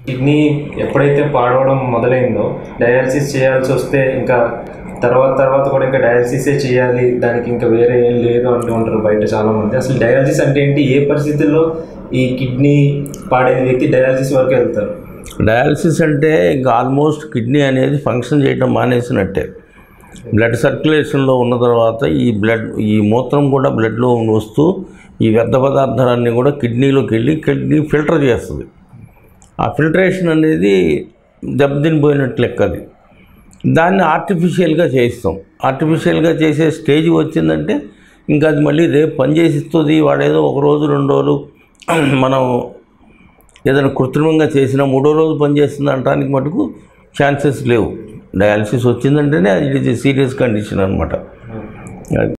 kidney ఎప్పుడైతే పాడవడం మొదలైందో dialysis చేయాల్సి వస్తే ఇంకా తర్వాత తర్వాత కూడా ఇంకా డయాలసిసే చేయాలి దానికి ఇంకా వేరే ఏం లేదు అంటూ ఉంటారు బయట చాలా మంది అసలు డయాలసిస్ అంటే ఏంటి ఏ పరిస్థితుల్లో ఈ కిడ్నీ పాడైన వ్యక్తి డయాలసిస్ వరకు వెళ్తారు డయాలసిస్ అంటే ఇంకా ఆల్మోస్ట్ కిడ్నీ అనేది ఫంక్షన్ చేయడం మానేసినట్టే బ్లడ్ సర్క్యులేషన్లో ఉన్న తర్వాత ఈ బ్లడ్ ఈ మూత్రం కూడా బ్లడ్లో వస్తూ ఈ వ్యర్థ పదార్థాలన్నీ కూడా కిడ్నీలోకి వెళ్ళి కిడ్నీ ఫిల్టర్ చేస్తుంది ఆ ఫిల్టరేషన్ అనేది దెబ్బతినిపోయినట్లు లెక్క అది దాన్ని ఆర్టిఫిషియల్గా చేయిస్తాం ఆర్టిఫిషియల్గా చేసే స్టేజ్ వచ్చిందంటే ఇంకా అది మళ్ళీ రేపు పనిచేసిస్తుంది వాడేదో ఒక రోజు రెండు రోజులు మనం ఏదైనా కృత్రిమంగా చేసినా మూడో రోజు పనిచేస్తుంది అనడానికి మటుకు ఛాన్సెస్ లేవు డయాలసిస్ వచ్చిందంటేనే అది సీరియస్ కండిషన్ అనమాట